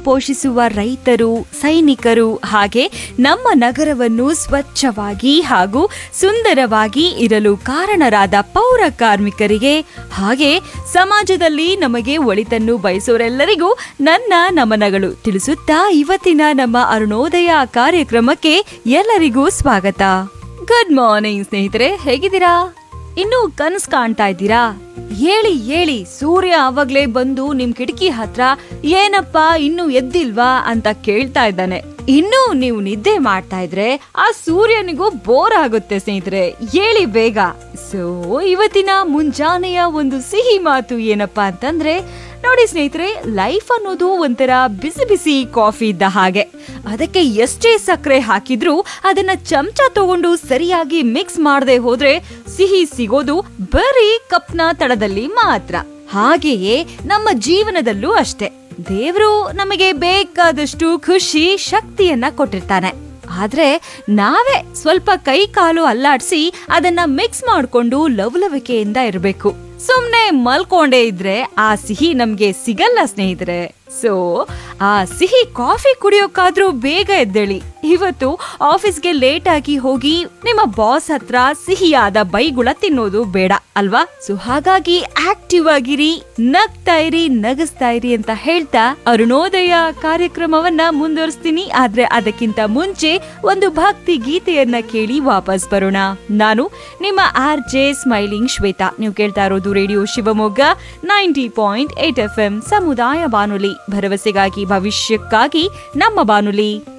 ಪೋಷಿಸುವ ರೈತರು ಸೈನಿಕರು ಹಾಗೆ ನಮ್ಮ ನಗರವನ್ನು ಸ್ವಚ್ಛವಾಗಿ ಹಾಗೂ ಸುಂದರವಾಗಿ ಇರಲು ಕಾರಣರಾದ ಪೌರ ಕಾರ್ಮಿಕರಿಗೆ ಹಾಗೆ ಸಮಾಜದಲ್ಲಿ ನಮಗೆ ಒಳಿತನ್ನು ಬಯಸೋರೆಲ್ಲರಿಗೂ ನನ್ನ ನಮನಗಳು ತಿಳಿಸುತ್ತಾ ಇವತ್ತಿನ ನಮ್ಮ ಅರುಣೋದಯ ಕಾರ್ಯಕ್ರಮಕ್ಕೆ ಎಲ್ಲರಿಗೂ ಸ್ವಾಗತ ಗುಡ್ ಮಾರ್ನಿಂಗ್ ಸ್ನೇಹಿತರೆ ಹೇಗಿದ್ದೀರಾ ಇನ್ನು ಕನಸ್ ಕಾಣ್ತಾ ಇದ್ದೀರಾ ಹೇಳಿ ಹೇಳಿ ಸೂರ್ಯ ಆವಾಗ್ಲೇ ಬಂದು ನಿಮ್ ಕಿಟಕಿ ಹತ್ರ ಏನಪ್ಪ ಇನ್ನು ಎದ್ದಿಲ್ವಾ ಅಂತ ಕೇಳ್ತಾ ಇದ್ದಾನೆ ಇನ್ನು ನೀವು ನಿದ್ದೆ ಮಾಡ್ತಾ ಇದ್ರೆ ಆ ಸೂರ್ಯನಿಗೂ ಬೋರ್ ಆಗುತ್ತೆ ಸ್ನೇಹಿತರೆ ಹೇಳಿ ಬೇಗ ಸೊ ಇವತ್ತಿನ ಮುಂಜಾನೆಯ ಒಂದು ಸಿಹಿ ಮಾತು ಏನಪ್ಪಾ ಅಂತಂದ್ರೆ ನೋಡಿ ಸ್ನೇಹಿತರೆ ಲೈಫ್ ಅನ್ನೋದು ಒಂಥರ ಬಿಸಿ ಬಿಸಿ ಕಾಫಿ ಇದ್ದ ಹಾಗೆ ಅದಕ್ಕೆ ಎಷ್ಟೇ ಸಕ್ಕರೆ ಹಾಕಿದ್ರೂ ಅದನ್ನ ಚಮಚ ತಗೊಂಡು ಸರಿಯಾಗಿ ಮಿಕ್ಸ್ ಮಾಡದೆ ಹೋದ್ರೆ ಸಿಹಿ ಸಿಗೋದು ಬರೀ ಕಪ್ನ ತಳದಲ್ಲಿ ಮಾತ್ರ ಹಾಗೆಯೇ ನಮ್ಮ ಜೀವನದಲ್ಲೂ ಅಷ್ಟೇ ದೇವರು ನಮಗೆ ಬೇಕಾದಷ್ಟು ಖುಷಿ ಶಕ್ತಿಯನ್ನ ಕೊಟ್ಟಿರ್ತಾನೆ ಆದ್ರೆ ನಾವೇ ಸ್ವಲ್ಪ ಕೈ ಕಾಲು ಅಲ್ಲಾಡ್ಸಿ ಅದನ್ನ ಮಿಕ್ಸ್ ಮಾಡ್ಕೊಂಡು ಲವಲವಿಕೆಯಿಂದ ಇರಬೇಕು ಸುಮ್ನೆ ಮಲ್ಕೊಂಡೇ ಇದ್ರೆ ಆ ಸಿಹಿ ನಮ್ಗೆ ಸಿಗಲ್ಲ ಸ್ನೇಹಿತರೆ ಸೊ ಆ ಸಿಹಿ ಕಾಫಿ ಕುಡಿಯೋಕಾದ್ರೂ ಬೇಗ ಎದ್ದೇಳಿ ಇವತ್ತು ಆಫೀಸ್ಗೆ ಲೇಟ್ ಆಗಿ ಹೋಗಿ ನಿಮ್ಮ ಬಾಸ್ ಹತ್ರ ಸಿಹಿಯಾದ ಬೈಗುಳ ತಿನ್ನೋದು ಬೇಡ ಅಲ್ವಾ ಸೊ ಹಾಗಾಗಿ ಆಕ್ಟಿವ್ ಆಗಿರಿ ನಗ್ತಾ ಇರಿ ನಗಿಸ್ತಾ ಇರಿ ಅಂತ ಹೇಳ್ತಾ ಅರುಣೋದಯ ಕಾರ್ಯಕ್ರಮವನ್ನ ಮುಂದುವರಿಸ್ತೀನಿ ಆದ್ರೆ ಅದಕ್ಕಿಂತ ಮುಂಚೆ ಒಂದು ಭಕ್ತಿ ಗೀತೆಯನ್ನ ಕೇಳಿ ವಾಪಸ್ ಬರೋಣ ನಾನು ನಿಮ್ಮ ಆರ್ ಜೆ ಸ್ಮೈಲಿಂಗ್ ಶ್ವೇತಾ ನೀವು ಕೇಳ್ತಾ ಇರೋದು radio Shivamogga ninety point eight F M ಸಮುದಾಯ ಬಾನುಲಿ ಭರವಸೆಗಾಗಿ ಭವಿಷ್ಯಕ್ಕಾಗಿ ನಮ್ಮ ಬಾನುಲಿ